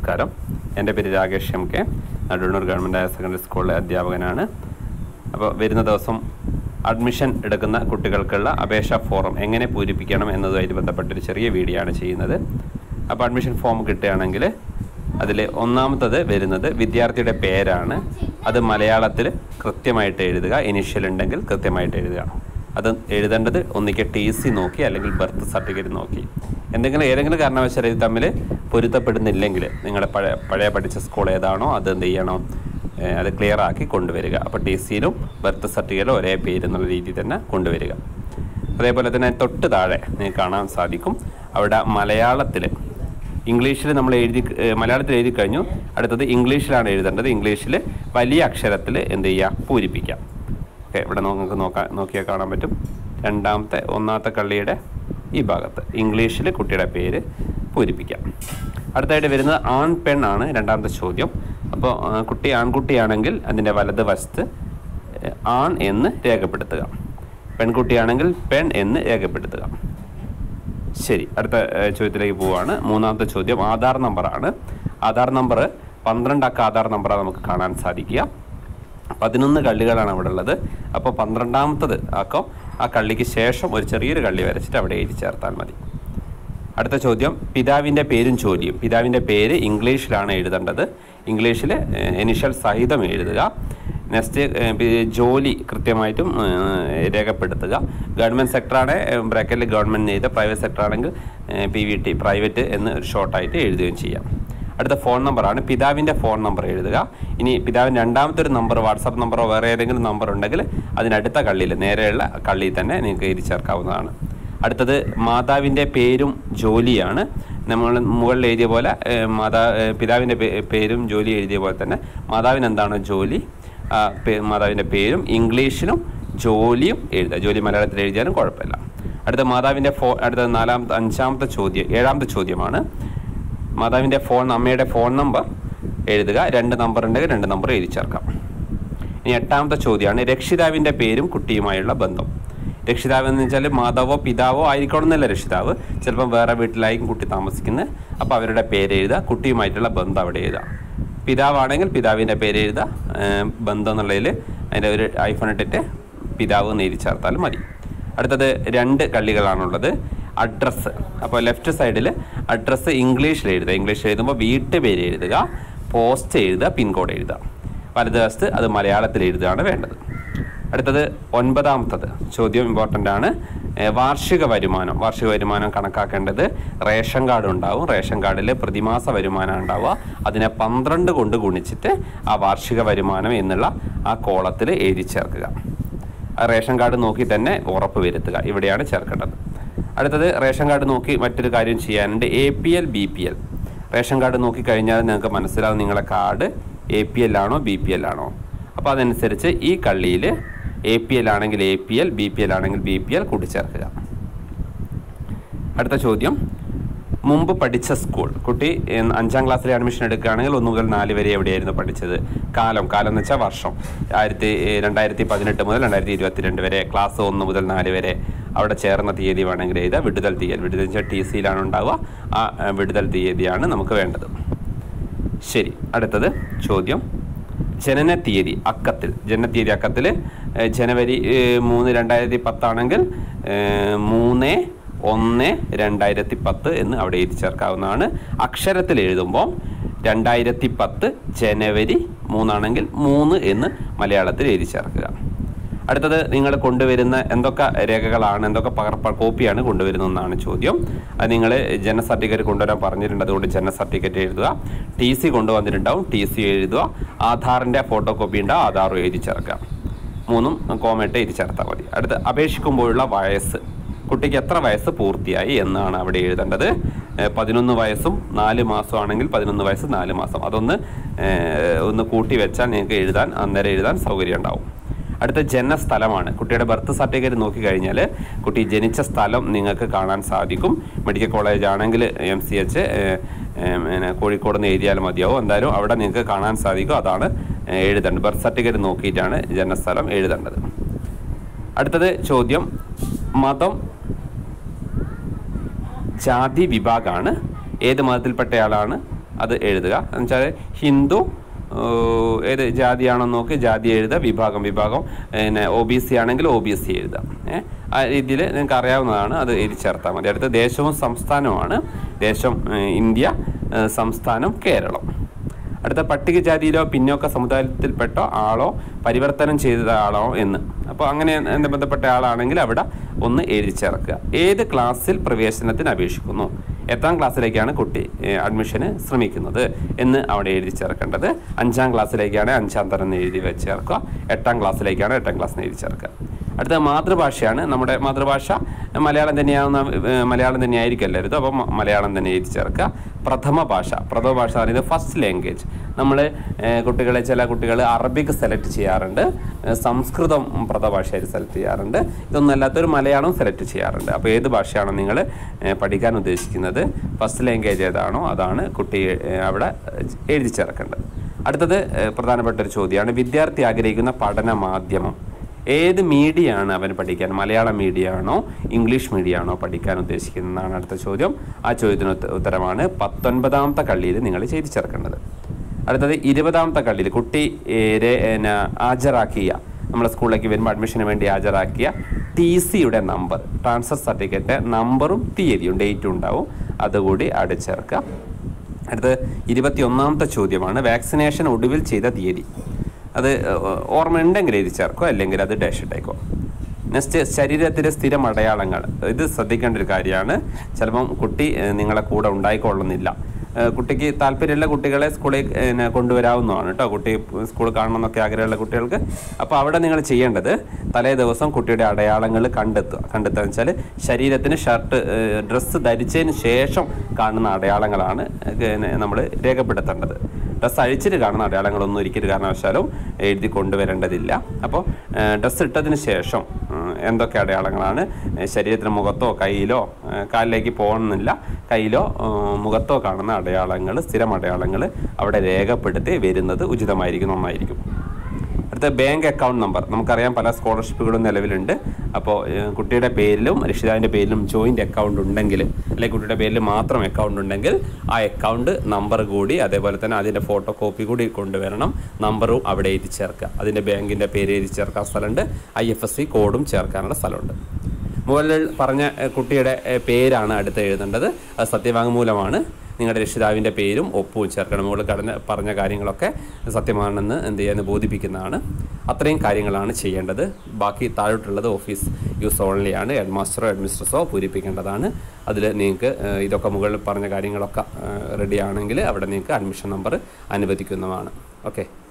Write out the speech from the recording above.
നമസ്കാരം എൻ്റെ പേര് Rakesh M K Naduvannur government higher secondary സ്കൂളിലെ അധ്യാപകനാണ് അപ്പോൾ വരുന്ന ദിവസം അഡ്മിഷൻ എടുക്കുന്ന കുട്ടികൾക്കുള്ള അപേക്ഷാ ഫോറം എങ്ങനെ പൂരിപ്പിക്കണം എന്നതുമായിട്ട് ബന്ധപ്പെട്ടൊരു ചെറിയ വീഡിയോ ആണ് ചെയ്യുന്നത് അപ്പോൾ അഡ്മിഷൻ ഫോം കിട്ടുകയാണെങ്കിൽ അതിൽ ഒന്നാമത്തത് വരുന്നത് വിദ്യാർത്ഥിയുടെ പേരാണ് അത് മലയാളത്തിൽ കൃത്യമായിട്ട് എഴുതുക ഇനിഷ്യൽ ഉണ്ടെങ്കിൽ കൃത്യമായിട്ട് എഴുതുക അത് എഴുതേണ്ടത് ഒന്നിക്ക് ടി സി നോക്കി അല്ലെങ്കിൽ ബർത്ത് സർട്ടിഫിക്കറ്റ് നോക്കി എന്തെങ്കിലും ഏതെങ്കിലും കാരണവശാൽ ഇത് തമ്മിൽ പൊരുത്തപ്പെടുന്നില്ലെങ്കിൽ നിങ്ങളുടെ പഴയ പഴയ പഠിച്ച സ്കൂൾ ഏതാണോ അത് എന്ത് ചെയ്യണം ഏഹ് അത് ക്ലിയർ ആക്കി കൊണ്ടുവരിക അപ്പോൾ ടി സിയിലും ബർത്ത് സർട്ടിഫിക്കറ്റിലും ഒരേ പേര് എന്നുള്ള രീതിയിൽ തന്നെ കൊണ്ടുവരിക അതേപോലെ തന്നെ തൊട്ട് താഴെ നിങ്ങൾക്ക് കാണാൻ സാധിക്കും അവിടെ മലയാളത്തിൽ ഇംഗ്ലീഷിൽ നമ്മൾ എഴുതി ഏഹ് മലയാളത്തിൽ എഴുതി കഴിഞ്ഞു അടുത്തത് ഇംഗ്ലീഷിലാണ് എഴുതേണ്ടത് ഇംഗ്ലീഷിൽ വലിയ അക്ഷരത്തിൽ എന്ത് ചെയ്യുക പൂരിപ്പിക്കാം ഓക്കെ ഇവിടെ നമുക്ക് നോക്കാൻ നോക്കിയാൽ കാണാൻ പറ്റും രണ്ടാമത്തെ ഒന്നാമത്തെ കള്ളിയുടെ ഈ ഭാഗത്ത് ഇംഗ്ലീഷിൽ കുട്ടിയുടെ പേര് പൂരിപ്പിക്കാം അടുത്തായിട്ട് വരുന്നത് ആൺ പെൺ ആണ് രണ്ടാമത്തെ ചോദ്യം അപ്പോൾ ആ, കുട്ടി ആൺകുട്ടിയാണെങ്കിൽ അതിൻ്റെ വലത് വശത്ത് ഏഹ്, ആൺ എന്ന് രേഖപ്പെടുത്തുക പെൺകുട്ടിയാണെങ്കിൽ പെൺ എന്ന് രേഖപ്പെടുത്തുക ശരി അടുത്ത ഏഹ്, ചോദ്യത്തിലേക്ക് പോവുകയാണ് മൂന്നാമത്തെ ചോദ്യം ആധാർ നമ്പറാണ് ആധാർ നമ്പർ പന്ത്രണ്ടക്ക ആധാർ നമ്പറാണ് നമുക്ക് കാണാൻ സാധിക്കുക പതിനൊന്ന് കള്ളികളാണ് അവിടെ ഉള്ളത് അപ്പോൾ പന്ത്രണ്ടാമത്തത് ആക്കം ആ കള്ളിക്ക് ശേഷം ഒരു ചെറിയൊരു കള്ളി വരച്ചിട്ട് അവിടെ എഴുതി ചേർത്താൽ മതി അടുത്ത ചോദ്യം പിതാവിൻ്റെ പേരും ജോലിയും പിതാവിൻ്റെ പേര് ഇംഗ്ലീഷിലാണ് എഴുതേണ്ടത് ഇംഗ്ലീഷിൽ ഇനിഷ്യൽ സഹിതം എഴുതുക നെക്സ്റ്റ് ജോലി കൃത്യമായിട്ടും ഏഹ്, രേഖപ്പെടുത്തുക ഗവൺമെൻറ് സെക്ടറാണ് ബ്രാക്കറ്റിൽ ഗവൺമെൻറ് ചെയ്ത പ്രൈവറ്റ് സെക്ടർ ആണെങ്കിൽ പി വി ടി പ്രൈവറ്റ് എന്ന് ഒരു ഷോർട്ടായിട്ട് എഴുതുകയും ചെയ്യാം അടുത്ത ഫോൺ നമ്പറാണ് പിതാവിൻ്റെ ഫോൺ നമ്പർ എഴുതുക ഇനി പിതാവിൻ്റെ രണ്ടാമത്തെ ഒരു നമ്പർ വാട്സാപ്പ് നമ്പറോ വേറെ ഏതെങ്കിലും നമ്പർ ഉണ്ടെങ്കിൽ അതിനടുത്ത കള്ളിയിൽ നേരെയുള്ള കള്ളിയിൽ തന്നെ നിങ്ങൾക്ക് എഴുതി ചേർക്കാവുന്നതാണ് അടുത്തത് മാതാവിൻ്റെ പേരും ജോലിയാണ് നമ്മൾ മുകളിൽ എഴുതിയ പോലെ ഏഹ്, മാതാ ഏഹ്, പിതാവിൻ്റെ പേ- പേരും ജോലി എഴുതിയ പോലെ തന്നെ മാതാവിന് എന്താണ് ജോലി ആ, പേ- മാതാവിൻ്റെ പേരും ഇംഗ്ലീഷിലും ജോലിയും എഴുതുക ജോലി മലയാളത്തിൽ എഴുതിയാലും കുഴപ്പമില്ല അടുത്ത മാതാവിൻ്റെ ഫോ അടുത്ത നാലാമത്തെ അഞ്ചാമത്തെ ചോദ്യം ഏഴാമത്തെ ചോദ്യമാണ് മാതാവിൻ്റെ ഫോൺ അമ്മയുടെ ഫോൺ നമ്പർ എഴുതുക രണ്ട് നമ്പർ ഉണ്ടെങ്കിൽ രണ്ട് നമ്പർ എഴുതി ചേർക്കാം ഇനി എട്ടാമത്തെ ചോദ്യമാണ് രക്ഷിതാവിൻ്റെ പേരും കുട്ടിയുമായുള്ള ബന്ധം രക്ഷിതാവ് എന്ന് വെച്ചാൽ മാതാവോ പിതാവോ ആയിരിക്കണമെന്നല്ല രക്ഷിതാവ് ചിലപ്പം വേറെ വീട്ടിലായിരിക്കും കുട്ടി താമസിക്കുന്നത് അപ്പോൾ അവരുടെ പേര് എഴുതുക കുട്ടിയുമായിട്ടുള്ള ബന്ധം അവിടെ എഴുതുക പിതാവാണെങ്കിൽ പിതാവിൻ്റെ പേര് എഴുതുക ഏർ ബന്ധം എന്നുള്ളതിൽ അതിൻ്റെ ഒരു ഐഫോൺ ഇട്ടിട്ട് പിതാവ് എന്ന് എഴുതി ചേർത്താലും മതി അടുത്തത് രണ്ട് കള്ളികളാണുള്ളത് അഡ്രസ്സ് അപ്പോൾ ലെഫ്റ്റ് സൈഡിൽ അഡ്രസ്സ് ഇംഗ്ലീഷിൽ എഴുതുക ഇംഗ്ലീഷിൽ എഴുതുമ്പോൾ വീട്ടുപേര് എഴുതുക പോസ്റ്റ് എഴുതുക പിൻകോഡ് എഴുതുക വലതുവശത്ത് അത് മലയാളത്തിൽ എഴുതുകയാണ് വേണ്ടത് അടുത്തത് ഒൻപതാമത്തത് ചോദ്യം ഇമ്പോർട്ടൻ്റ് ആണ് ഏഹ് വാർഷിക വരുമാനം വാർഷിക വരുമാനം കണക്കാക്കേണ്ടത് റേഷൻ കാർഡ് ഉണ്ടാവും റേഷൻ കാർഡിൽ പ്രതിമാസ വരുമാനം ഉണ്ടാവുക അതിനെ പന്ത്രണ്ട് കൊണ്ട് ഗുണിച്ചിട്ട് ആ വാർഷിക വരുമാനം എന്നുള്ള ആ കോളത്തിൽ എഴുതി ചേർക്കുക ആ റേഷൻ കാർഡ് നോക്കി തന്നെ ഉറപ്പ് വരുത്തുക ഇവിടെയാണ് ചേർക്കേണ്ടത് അടുത്തത് റേഷൻ കാർഡ് നോക്കി മറ്റൊരു കാര്യം ചെയ്യാനുണ്ട് A P L B P L ration card നോക്കി കഴിഞ്ഞാൽ നിങ്ങൾക്ക് മനസ്സിലാവും നിങ്ങളെ കാർഡ് എ പി എൽ ആണോ ബി പി എൽ ആണോ അപ്പോൾ അതനുസരിച്ച് ഈ കള്ളിയിൽ എ പി എൽ ആണെങ്കിൽ A P L B P L ആണെങ്കിൽ ബി പി എൽ കൂട്ടിച്ചേർക്കുക അടുത്ത ചോദ്യം മുമ്പ് പഠിച്ച സ്കൂൾ കുട്ടി ഏഹ്, അഞ്ചാം ക്ലാസ്സിലെ അഡ്മിഷൻ എടുക്കുകയാണെങ്കിൽ ഒന്ന് മുതൽ നാല് വരെ എവിടെയായിരുന്നു പഠിച്ചത് കാലം കാലം എന്ന് വെച്ചാൽ വർഷം ആയിരത്തി ഏഹ്, രണ്ടായിരത്തി പതിനെട്ട് മുതൽ രണ്ടായിരത്തി ഇരുപത്തിരണ്ട് വരെ ക്ലാസ് ഒന്ന് മുതൽ നാല് വരെ അവിടെ ചേർന്ന തീയതി വേണമെങ്കിൽ എഴുതുക വിടുതൽ തീയതി വിടുതൽ വെച്ചാൽ ടി സിയിലാണ് ഉണ്ടാവുക ആ ഏഹ്, വിടുതൽ തീയതിയാണ് നമുക്ക് വേണ്ടത് ശരി അടുത്തത് ചോദ്യം ജനന തീയതി അക്കത്തിൽ ജനന തീയതി അക്കത്തിൽ ഏഹ്, ജനുവരി ഏഹ്, മൂന്ന് രണ്ടായിരത്തി പത്താണെങ്കിൽ ഏഹ്, മൂന്ന് ഒന്ന് രണ്ടായിരത്തി പത്ത് എന്ന് അവിടെ എഴുതി ചേർക്കാവുന്നതാണ് അക്ഷരത്തിൽ എഴുതുമ്പോൾ രണ്ടായിരത്തി പത്ത് ജനുവരി മൂന്നാണെങ്കിൽ മൂന്ന് എന്ന് മലയാളത്തിൽ എഴുതി ചേർക്കുക അടുത്തത് നിങ്ങൾ കൊണ്ടുവരുന്ന എന്തൊക്കെ രേഖകളാണ് എന്തൊക്കെ പകർപ്പ കോപ്പിയാണ് കൊണ്ടുവരുന്നതെന്നാണ് ചോദ്യം അത് നിങ്ങൾ ജനന സർട്ടിഫിക്കറ്റ് കൊണ്ടുവരാൻ പറഞ്ഞിട്ടുണ്ട് അതുകൊണ്ട് ജനന സർട്ടിഫിക്കറ്റ് എഴുതുക ടി സി കൊണ്ടുവന്നിട്ടുണ്ടാവും ടി സി എഴുതുക ആധാറിൻ്റെ ഫോട്ടോ കോപ്പി ഉണ്ടാവും ആധാറും എഴുതി ചേർക്കുക മൂന്നും കോമയിട്ട് എഴുതി ചേർത്താൽ മതി അടുത്ത് അപേക്ഷിക്കുമ്പോഴുള്ള വയസ്സ് കുട്ടിക്ക് എത്ര വയസ്സ് പൂർത്തിയായി എന്നാണ് അവിടെ എഴുതേണ്ടത് ഏഹ് പതിനൊന്ന് വയസ്സും നാല് മാസം ആണെങ്കിൽ പതിനൊന്ന് വയസ്സ് നാല് മാസം അതൊന്ന് ഏഹ് ഒന്ന് കൂട്ടി വെച്ചാൽ നിങ്ങൾക്ക് എഴുതാൻ അന്നേരം എഴുതാൻ സൗകര്യം ഉണ്ടാവും അടുത്ത ജനനസ്ഥലമാണ് കുട്ടിയുടെ ബർത്ത് സർട്ടിഫിക്കറ്റ് നോക്കിക്കഴിഞ്ഞാൽ കുട്ടി ജനിച്ച സ്ഥലം നിങ്ങൾക്ക് കാണാൻ സാധിക്കും മെഡിക്കൽ കോളേജ് ആണെങ്കിൽ എം സി എച്ച് പിന്നെ കോഴിക്കോട് നിന്ന് എഴുതിയാൽ മതിയാവും എന്തായാലും അവിടെ നിങ്ങൾക്ക് കാണാൻ സാധിക്കും അതാണ് ഏഹ്, എഴുതേണ്ടത് ബർത്ത് സർട്ടിഫിക്കറ്റ് നോക്കിയിട്ടാണ് ജനനസ്ഥലം എഴുതേണ്ടത് അടുത്തത് ചോദ്യം മതം ജാതി വിഭാഗമാണ് ഏത് മതത്തിൽപ്പെട്ടയാളാണ് അത് എഴുതുക എന്നുവെച്ചാൽ ഹിന്ദു ഏഹ്, ഏത് ജാതിയാണെന്ന് നോക്കി ജാതി എഴുതുക വിഭാഗം വിഭാഗം പിന്നെ ഒ ബി സി ആണെങ്കിൽ ഒ ബി സി എഴുതുക ഏഹ് ആ രീതിയിൽ നിങ്ങൾക്ക് അറിയാവുന്നതാണ് അത് എഴുതി ചേർത്താൽ മതി അടുത്ത ദേശവും സംസ്ഥാനവുമാണ് ദേശം ഏഹ്, ഇന്ത്യ ഏഹ്, സംസ്ഥാനം കേരളം അടുത്ത പട്ടികജാതിയിലോ പിന്നോക്ക സമുദായത്തിൽപ്പെട്ട ആളോ പരിവർത്തനം ചെയ്ത ആളോ എന്ന് അപ്പോൾ അങ്ങനെ എന്ത് ബന്ധപ്പെട്ട ആളാണെങ്കിൽ അവിടെ ഒന്ന് എഴുതി ചേർക്കുക ഏത് ക്ലാസ്സിൽ പ്രവേശനത്തിന് അപേക്ഷിക്കുന്നു എത്രാം ക്ലാസ്സിലേക്കാണ് കുട്ടി ഏഹ്, അഡ്മിഷന് ശ്രമിക്കുന്നത് എന്ന് അവിടെ എഴുതി ചേർക്കേണ്ടത് അഞ്ചാം ക്ലാസ്സിലേക്കാണ് അഞ്ചാം തരം എന്ന് എഴുതി വെച്ച് ചേർക്കുക എട്ടാം ക്ലാസ്സിലേക്കാണ് എട്ടാം ക്ലാസ്സിന് എഴുതി ചേർക്കുക അടുത്ത മാതൃഭാഷയാണ് നമ്മുടെ മാതൃഭാഷ മലയാളം തന്നെയാവുന്ന ഏഹ്, മലയാളം തന്നെയായിരിക്കും എല്ലാവരും അപ്പം മ- മലയാളം തന്നെ എഴുതി ചേർക്കുക പ്രഥമ ഭാഷ പ്രഥമ ഭാഷ എന്ന് പറയുന്നത് ഫസ്റ്റ് ലാംഗ്വേജ് നമ്മൾ കുട്ടികളെ ചില കുട്ടികൾ അറബിക് സെലക്ട് ചെയ്യാറുണ്ട് ഏഹ്, സംസ്കൃതം പ്രഥമ ഭാഷയായിട്ട് സെലക്ട് ചെയ്യാറുണ്ട് ഇതൊന്നും അല്ലാത്തൊരു മലയാളം സെലക്ട് ചെയ്യാറുണ്ട് അപ്പോൾ ഏത് ഭാഷയാണോ നിങ്ങൾ പഠിക്കാൻ ഉദ്ദേശിക്കുന്നത് ഫസ്റ്റ് ലാംഗ്വേജ് ഏതാണോ അതാണ് കുട്ടി ഏഹ്, അവിടെ എഴുതി ചേർക്കേണ്ടത് അടുത്തത് ഏഹ്, പ്രധാനപ്പെട്ട ഒരു ചോദ്യമാണ് വിദ്യാർത്ഥി ആഗ്രഹിക്കുന്ന പഠന മാധ്യമം ഏത് മീഡിയ ആണ് അവൻ പഠിക്കാൻ മലയാളം മീഡിയ ആണോ ഇംഗ്ലീഷ് മീഡിയ ആണോ പഠിക്കാൻ ഉദ്ദേശിക്കുന്നതാണ് അടുത്ത ചോദ്യം ആ ചോദ്യത്തിന് ഉത്ത- ഉത്തരമാണ് പത്തൊൻപതാമത്തെ കള്ളിയിൽ നിങ്ങൾ ചെയ്തു ചേർക്കേണ്ടത് അടുത്തത് ഇരുപതാമത്തെ കള്ളിയിൽ കുട്ടി ഏ, രേ- ഏന, ഹാജരാക്കിയ നമ്മളെ സ്കൂളിലേക്ക് വരുമ്പോൾ അഡ്മിഷന് വേണ്ടി ഹാജരാക്കിയ ടി സിയുടെ നമ്പർ ട്രാൻസ്ഫർ സർട്ടിഫിക്കറ്റ് നമ്പറും തീയതിയും ഡേറ്റും ഉണ്ടാവും അതുകൂടി അവിടെ ചേർക്കുക അടുത്ത് ഇരുപത്തി ഒന്നാമത്തെ ചോദ്യമാണ് വാക്സിനേഷൻ ഒടുവിൽ ചെയ്ത തീയതി അത് ഏഹ്, ഓർമ്മയുണ്ടെങ്കിൽ എഴുതി ചേർക്കോ അല്ലെങ്കിൽ അത് ഡാഷ് ഇട്ടേക്കോ നെക്സ്റ്റ് ശരീരത്തിലെ സ്ഥിരം അടയാളങ്ങൾ ഇത് ശ്രദ്ധിക്കേണ്ട ഒരു കാര്യമാണ് ചിലപ്പം കുട്ടി ഏഹ്, നിങ്ങളെ കൂടെ ഉണ്ടായിക്കൊള്ളുന്നില്ല ഏഹ്, കുട്ടിക്ക് താല്പര്യമുള്ള കുട്ടികളെ സ്കൂളിൽ പിന്നെ കൊണ്ടുവരാവുന്നതാണ് കേട്ടോ കുട്ടി സ്കൂൾ കാണണം എന്നൊക്കെ ആഗ്രഹമുള്ള കുട്ടികൾക്ക് അപ്പോൾ അവിടെ നിങ്ങൾ ചെയ്യേണ്ടത് തലേ ദിവസം കുട്ടിയുടെ അടയാളങ്ങൾ കണ്ടെത്തുക കണ്ടെത്തുക എന്ന് വെച്ചാൽ ശരീരത്തിന് ഷർട്ട് ഡ്രസ്സ് ധരിച്ചതിന് ശേഷം കാണുന്ന അടയാളങ്ങളാണ് നമ്മൾ രേഖപ്പെടുത്തേണ്ടത് ഡ്രസ്സ് അഴിച്ചിട്ട് കാണുന്ന അടയാളങ്ങളൊന്നും ഒരിക്കലും കാരണവശാലും എഴുതി കൊണ്ടുവരേണ്ടതില്ല അപ്പോൾ ഡ്രസ്സ് ഇട്ടതിന് ശേഷം ഉം, എന്തൊക്കെ അടയാളങ്ങളാണ് ഏഹ്, ശരീരത്തിന് മുഖത്തോ കയ്യിലോ ഏഹ്, കാലിലേക്ക് പോകണമെന്നില്ല കയ്യിലോ ഉം, മുഖത്തോ കാണുന്ന അടയാളങ്ങൾ സ്ഥിരം അടയാളങ്ങൾ അവിടെ രേഖപ്പെടുത്തി വരുന്നത് ഉചിതമായിരിക്കും നന്നായിരിക്കും അടുത്ത ബാങ്ക് അക്കൗണ്ട് നമ്പർ നമുക്കറിയാം പല സ്കോളർഷിപ്പുകളും നിലവിലുണ്ട് അപ്പോൾ ഏഹ്, കുട്ടിയുടെ പേരിലും രക്ഷിതാവിൻ്റെ പേരിലും ജോയിൻ്റ് അക്കൗണ്ട് ഉണ്ടെങ്കിൽ അല്ലെങ്കിൽ കുട്ടിയുടെ പേരിൽ മാത്രം അക്കൗണ്ട് ഉണ്ടെങ്കിൽ ആ അക്കൗണ്ട് നമ്പർ കൂടി അതേപോലെ തന്നെ അതിൻ്റെ ഫോട്ടോ കോപ്പി കൂടി കൊണ്ടുവരണം നമ്പറും അവിടെ എഴുതി ചേർക്കുക അതിൻ്റെ ബാങ്കിൻ്റെ പേര് എഴുതി ചേർക്കാൻ സ്ഥലമുണ്ട് ഐ എഫ് എസ് സി കോഡും ചേർക്കാനുള്ള സ്ഥലമുണ്ട് മുകളിൽ പറഞ്ഞ ഏഹ്, കുട്ടിയുടെ ഏഹ്, പേരാണ് അടുത്ത് എഴുതേണ്ടത് അത് സത്യവാങ്മൂലമാണ് നിങ്ങളുടെ രക്ഷിതാവിൻ്റെ പേരും ഒപ്പവും ചേർക്കണം മുകളിൽ കടന്ന് പറഞ്ഞ കാര്യങ്ങളൊക്കെ സത്യമാണെന്ന് എന്ത് ചെയ്യാൻ ബോധിപ്പിക്കുന്നതാണ് അത്രയും കാര്യങ്ങളാണ് ചെയ്യേണ്ടത് ബാക്കി താഴോട്ടുള്ളത് ഓഫീസ് യൂസ് ഓൺലി ആണ് ഹെഡ് മാസ്റ്ററോ ഹെഡ് മിസ്ട്രസോ പൂരിപ്പിക്കേണ്ടതാണ് അതിൽ നിങ്ങൾക്ക് ഏഹ്, ഇതൊക്കെ മുകളിൽ പറഞ്ഞ കാര്യങ്ങളൊക്കെ റെഡി ആണെങ്കിൽ അവിടെ നിങ്ങൾക്ക് അഡ്മിഷൻ നമ്പർ അനുവദിക്കുന്നതാണ് ഓക്കെ